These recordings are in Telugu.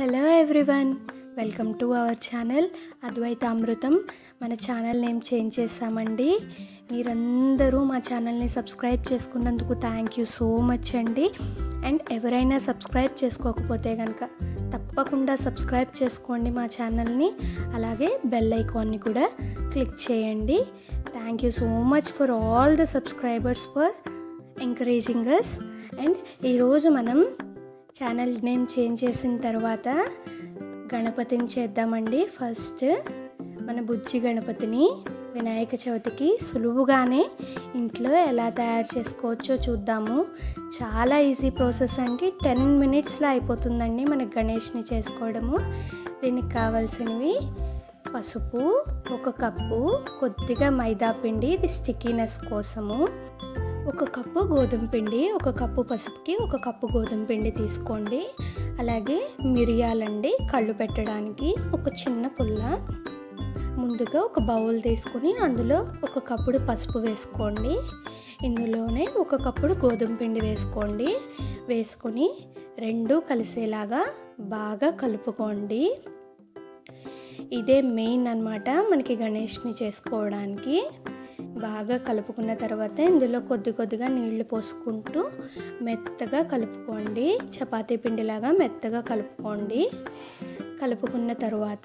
hello everyone welcome to our channel Advaita Amrutham మన ఛానల్ నేమ్ చేంజ్ చేసామండి మీరందరూ మా ఛానల్ని సబ్స్క్రైబ్ చేసుకున్నందుకు థ్యాంక్ యూ సో మచ్ అండి అండ్ ఎవరైనా సబ్స్క్రైబ్ చేసుకోకపోతే కనుక తప్పకుండా సబ్స్క్రైబ్ చేసుకోండి మా ఛానల్ని అలాగే బెల్ ఐకాన్ని కూడా క్లిక్ చేయండి thank you so much for all the subscribers for encouraging us and ఈరోజు మనం ఛానల్ నేమ్ చేంజ్ చేసిన తర్వాత గణపతిని చేద్దామండి ఫస్ట్ మన బుజ్జి గణపతిని వినాయక చవితికి సులువుగానే ఇంట్లో ఎలా తయారు చేసుకోవచ్చో చూద్దాము చాలా ఈజీ ప్రాసెస్ అండి టెన్ మినిట్స్లో అయిపోతుందండి మనకి గణేష్ని చేసుకోవడము దీనికి కావాల్సినవి పసుపు ఒక కప్పు కొద్దిగా మైదా పిండి ఇది స్టిక్కీనెస్ కోసము ఒక కప్పు గోధుమ పిండి ఒక కప్పు పసుపుకి ఒక కప్పు గోధుమ పిండి తీసుకోండి అలాగే మిరియాలండి కళ్ళు పెట్టడానికి ఒక చిన్న పుల్ల ముందుగా ఒక బౌల్ తీసుకుని అందులో ఒక కప్పుడు పసుపు వేసుకోండి ఇందులోనే ఒక కప్పుడు గోధుమ పిండి వేసుకోండి వేసుకొని రెండు కలిసేలాగా బాగా కలుపుకోండి ఇదే మెయిన్ అనమాట మనకి గణేష్ని చేసుకోవడానికి బాగా కలుపుకున్న తర్వాత ఇందులో కొద్ది కొద్దిగా నీళ్లు పోసుకుంటూ మెత్తగా కలుపుకోండి చపాతీ పిండిలాగా మెత్తగా కలుపుకోండి కలుపుకున్న తర్వాత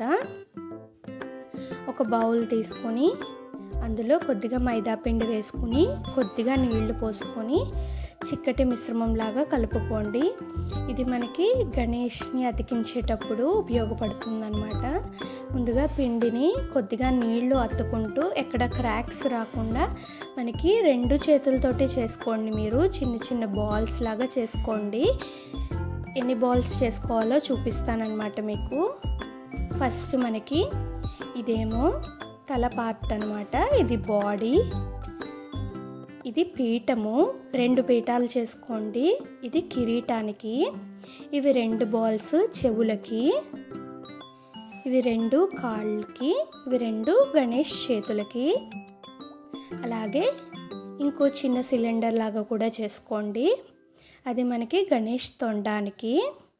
ఒక బౌల్ తీసుకొని అందులో కొద్దిగా మైదా పిండి వేసుకుని కొద్దిగా నీళ్లు పోసుకొని చిక్కటి మిశ్రమంలాగా కలుపుకోండి ఇది మనకి గణేష్ని అతికించేటప్పుడు ఉపయోగపడుతుందన్నమాట ముందుగా పిండిని కొద్దిగా నీళ్లు అత్తుకుంటూ ఎక్కడ క్రాక్స్ రాకుండా మనకి రెండు చేతులతోటి చేసుకోండి మీరు చిన్న చిన్న బాల్స్ లాగా చేసుకోండి ఎన్ని బాల్స్ చేసుకోవాలో చూపిస్తానమాట మీకు ఫస్ట్ మనకి ఇదేమో తల పార్ట్ అనమాట ఇది బాడీ ఇది పీఠము రెండు పీఠాలు చేసుకోండి ఇది కిరీటానికి ఇవి రెండు బాల్స్ చెవులకి ఇవి రెండు కాళ్ళకి ఇవి రెండు గణేష్ చేతులకి అలాగే ఇంకో చిన్న సిలిండర్ లాగా కూడా చేసుకోండి అది మనకి గణేష్ తొండానికి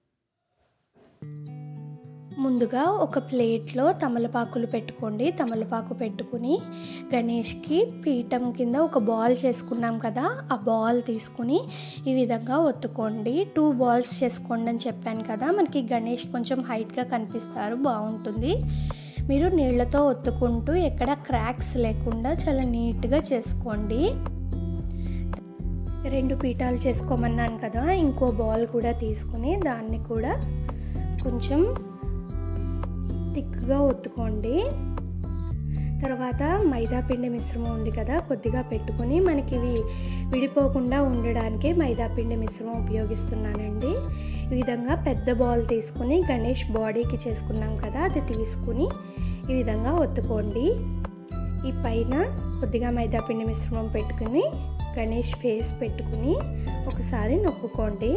ముందుగా ఒక ప్లేట్లో తమలపాకులు పెట్టుకోండి తమలపాకు పెట్టుకుని గణేష్కి పీఠం కింద ఒక బాల్ చేసుకున్నాం కదా ఆ బాల్ తీసుకుని ఈ విధంగా ఒత్తుకోండి టూ బాల్స్ చేసుకోండి అని చెప్పాను కదా మనకి గణేష్ కొంచెం హైట్గా కనిపిస్తారు బాగుంటుంది మీరు నీళ్ళతో ఒత్తుకుంటూ ఎక్కడ క్రాక్స్ లేకుండా చాలా నీట్గా చేసుకోండి రెండు పీఠాలు చేసుకోమన్నాను కదా ఇంకో బాల్ కూడా తీసుకుని దాన్ని కూడా కొంచెం థిక్గా ఒత్తుకోండి తర్వాత మైదా పిండి మిశ్రమం ఉంది కదా కొద్దిగా పెట్టుకుని మనకి ఇవి విడిపోకుండా ఉండడానికి మైదా పిండి మిశ్రమం ఉపయోగిస్తున్నానండి ఈ విధంగా పెద్ద బాల్ తీసుకుని గణేష్ బాడీకి చేసుకున్నాం కదా అది తీసుకుని ఈ విధంగా ఒత్తుకోండి ఈ పైన కొద్దిగా మైదా పిండి మిశ్రమం పెట్టుకుని గణేష్ ఫేస్ పెట్టుకుని ఒకసారి నొక్కుకోండి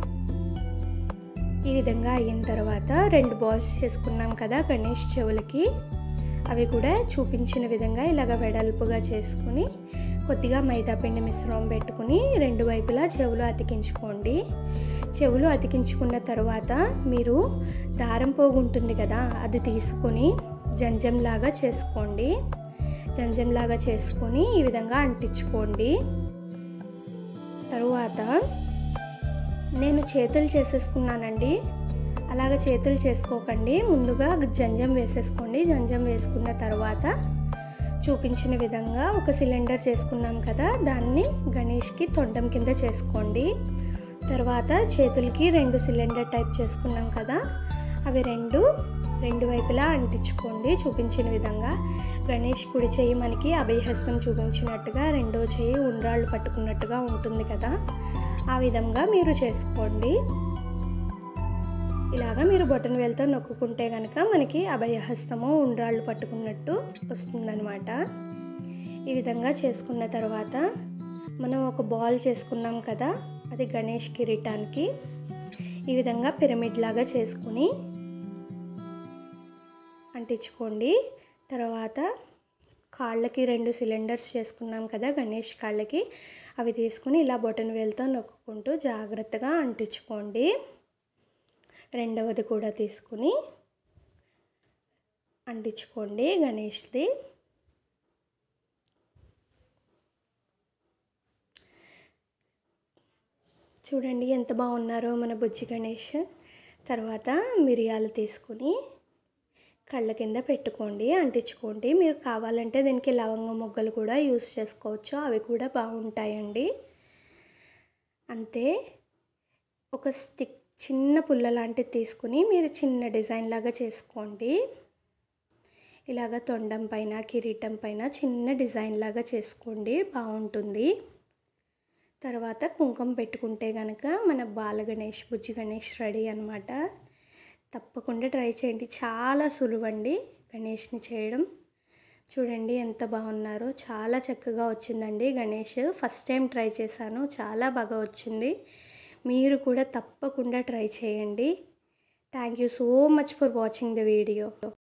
ఈ విధంగా అయిన తర్వాత రెండు బాల్స్ చేసుకున్నాం కదా గణేష్ చెవులకి అవి కూడా చూపించిన విధంగా ఇలాగ వెడల్పుగా చేసుకుని కొద్దిగా మైదాపిండి మిశ్రమం పెట్టుకుని రెండు వైపులా చెవులు అతికించుకోండి చెవులు అతికించుకున్న తర్వాత మీరు దారం పోగు ఉంటుంది కదా అది తీసుకొని జంజంలాగా చేసుకోండి జంజంలాగా చేసుకొని ఈ విధంగా అంటించుకోండి తరువాత నేను చేతులు చేసేసుకున్నానండి అలాగ చేతులు చేసుకోకండి ముందుగా జంజం వేసేసుకోండి జంజం వేసుకున్న తర్వాత చూపించిన విధంగా ఒక సిలిండర్ చేసుకున్నాం కదా దాన్ని గణేష్కి తొండం కింద చేసుకోండి తర్వాత చేతులకి రెండు సిలిండర్ టైప్ చేసుకున్నాం కదా అవి రెండు రెండు వైపులా అంటించుకోండి చూపించిన విధంగా గణేష్ కుడి చేయి మనకి అభయహస్తం చూపించినట్టుగా రెండో చేయి ఉండ్రాళ్ళు పట్టుకున్నట్టుగా ఉంటుంది కదా ఆ విధంగా మీరు చేసుకోండి ఇలాగా మీరు బొటన్ వేలతో నొక్కుంటే కనుక మనకి అభయహస్తము ఉండ్రాళ్ళు పట్టుకున్నట్టు వస్తుందన్నమాట ఈ విధంగా చేసుకున్న తర్వాత మనం ఒక బాల్ చేసుకున్నాం కదా అది గణేష్ కిరీటానికి ఈ విధంగా పిరమిడ్ లాగా చేసుకుని అంటించుకోండి తర్వాత కాళ్ళకి రెండు సిలిండర్స్ చేసుకున్నాం కదా గణేష్ కాళ్ళకి అవి తీసుకుని ఇలా బొటన్ వేలుతో నొక్కుంటూ జాగ్రత్తగా అంటించుకోండి రెండవది కూడా తీసుకుని అంటించుకోండి గణేష్ది చూడండి ఎంత బాగున్నారో మన బుజ్జి గణేష్ తర్వాత మిరియాలు తీసుకుని కళ్ళ కింద పెట్టుకోండి అంటించుకోండి మీరు కావాలంటే దీనికి లవంగ మొగ్గలు కూడా యూస్ చేసుకోవచ్చు అవి కూడా బాగుంటాయండి అంతే ఒక స్టిక్ చిన్న పుల్ల లాంటిది తీసుకుని మీరు చిన్న డిజైన్ లాగా చేసుకోండి ఇలాగ తొండం పైన కిరీటం పైన చిన్న డిజైన్ లాగా చేసుకోండి బాగుంటుంది తర్వాత కుంకుమ పెట్టుకుంటే కనుక మన బాల గణేష్ బుజ్జి గణేష్ రెడీ అనమాట తప్పకుండా ట్రై చేయండి చాలా సులువండి గణేష్ని చేయడం చూడండి ఎంత బాగున్నారో చాలా చక్కగా వచ్చిందండి గణేష్ ఫస్ట్ టైం ట్రై చేశాను చాలా బాగా వచ్చింది మీరు కూడా తప్పకుండా ట్రై చేయండి thank you so much for watching the video